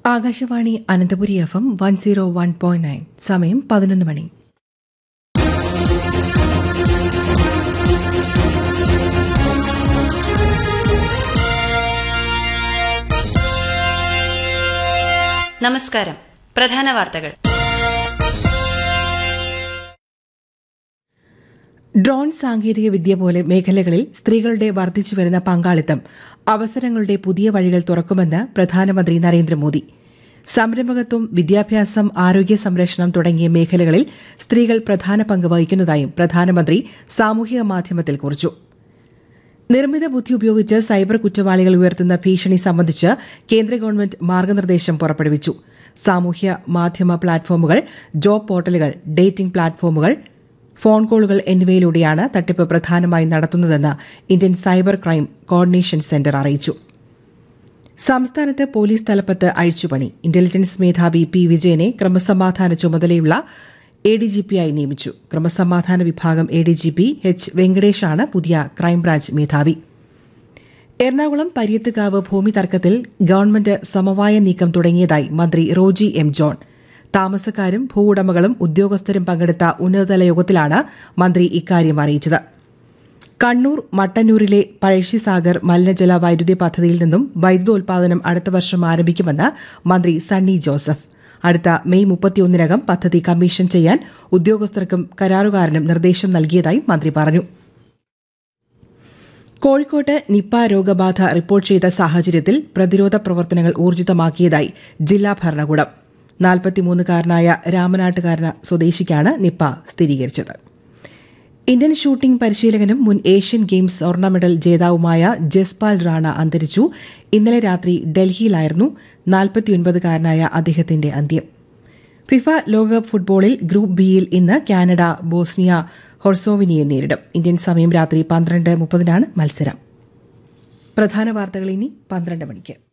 Akashvani Ananthapuri F M one zero one point nine സമയം പതിനൊന്ന് മണി നമസ്കാരം പ്രധാന വാർത്തകൾ ഡ്രോൺ സാങ്കേതിക വിദ്യ പോലെ മേഖലകളിൽ സ്ത്രീകളുടെ വർദ്ധിച്ചുവരുന്ന പങ്കാളിത്തം അവസരങ്ങളുടെ പുതിയ വഴികൾ തുറക്കുമെന്ന് പ്രധാനമന്ത്രി നരേന്ദ്രമോദി സംരംഭകത്വം വിദ്യാഭ്യാസം ആരോഗ്യ സംരക്ഷണം തുടങ്ങിയ മേഖലകളിൽ സ്ത്രീകൾ പ്രധാന പങ്ക് വഹിക്കുന്നതായും പ്രധാനമന്ത്രി സാമൂഹിക മാധ്യമത്തിൽ കുറിച്ചു നിർമ്മിത ബുദ്ധി ഉപയോഗിച്ച് സൈബർ കുറ്റവാളികൾ ഉയർത്തുന്ന ഭീഷണി സംബന്ധിച്ച് കേന്ദ്ര ഗവൺമെന്റ് മാർഗനിർദ്ദേശം പുറപ്പെടുവിച്ചു സാമൂഹ്യ മാധ്യമ പ്ലാറ്റ്ഫോമുകൾ ജോബ് പോർട്ടലുകൾ ഡേറ്റിംഗ് പ്ലാറ്റ്ഫോമുകൾ ഫോൺ കോളുകൾ എന്നിവയിലൂടെയാണ് തട്ടിപ്പ് പ്രധാനമായും നടത്തുന്നതെന്ന് Indian cyber crime coordination centre അറിയിച്ചു സംസ്ഥാനത്ത് പോലീസ് തലപ്പത്ത് അഴിച്ചുപണി ഇന്റലിജൻസ് മേധാവി പി വിജയനെ ക്രമസമാധാന ചുമതലയുള്ള എ ഡി ജി പിയായി നിയമിച്ചു ക്രമസമാധാന വിഭാഗം A D G P H വെങ്കടേഷാണ് പുതിയ ക്രൈംബ്രാഞ്ച് മേധാവി എറണാകുളം പര്യത്തുകാവ് ഭൂമി തർക്കത്തിൽ ഗവൺമെന്റ് സമവായ നീക്കം തുടങ്ങിയതായി മന്ത്രി റോജി എം ജോൺ താമസക്കാരും ഭൂവുടമകളും ഉദ്യോഗസ്ഥരും പങ്കെടുത്ത ഉന്നതതല യോഗത്തിലാണ് മന്ത്രി ഇക്കാര്യം അറിയിച്ചത് കണ്ണൂർ മട്ടന്നൂരിലെ പഴശ്ശിസാഗർ മലിനജല വൈദ്യുതി പദ്ധതിയിൽ നിന്നും വൈദ്യുതോൽപാദനം അടുത്ത വർഷം ആരംഭിക്കുമെന്ന് മന്ത്രി സണ്ണി ജോസഫ് അടുത്ത മെയ് മുപ്പത്തിയൊന്നിനകം പദ്ധതി കമ്മീഷൻ ചെയ്യാൻ ഉദ്യോഗസ്ഥർക്കും കരാറുകാരനും നിർദ്ദേശം നൽകിയതായി മന്ത്രി പറഞ്ഞു കോഴിക്കോട്ട് നിപ്പ രോഗബാധ റിപ്പോർട്ട് ചെയ്ത സാഹചര്യത്തിൽ പ്രതിരോധ പ്രവർത്തനങ്ങൾ ഊർജിതമാക്കിയതായി ജില്ലാ ഭരണകൂടം നാൽപ്പത്തിമൂന്നുകാരനായ രാമനാട്ടുകാരന സ്വദേശിക്കാണ് നിപ്പ സ്ഥിരീകരിച്ചത് ഇന്ത്യൻ ഷൂട്ടിംഗ് പരിശീലകനും മുൻ ഏഷ്യൻ ഗെയിംസ് സ്വർണ്ണ മെഡൽ ജേതാവുമായ ജസ്പാൽ റാണ അന്തരിച്ചു ഇന്നലെ രാത്രി ഡൽഹിയിലായിരുന്നു നാൽപ്പത്തിയൊൻപതുകാരനായ അദ്ദേഹത്തിന്റെ അന്ത്യം ഫിഫ ലോകകപ്പ് ഫുട്ബോളിൽ ഗ്രൂപ്പ് ബിയിൽ ഇന്ന് കാനഡ ബോസ്നിയ ഹൊർസോവിനിയെ നേരിടും ഇന്ത്യൻ സമയം രാത്രി പന്ത്രണ്ട് മുപ്പതിനാണ് മത്സരം പ്രധാന വാർത്തകൾ ഇനി പന്ത്രണ്ട് മണിക്ക്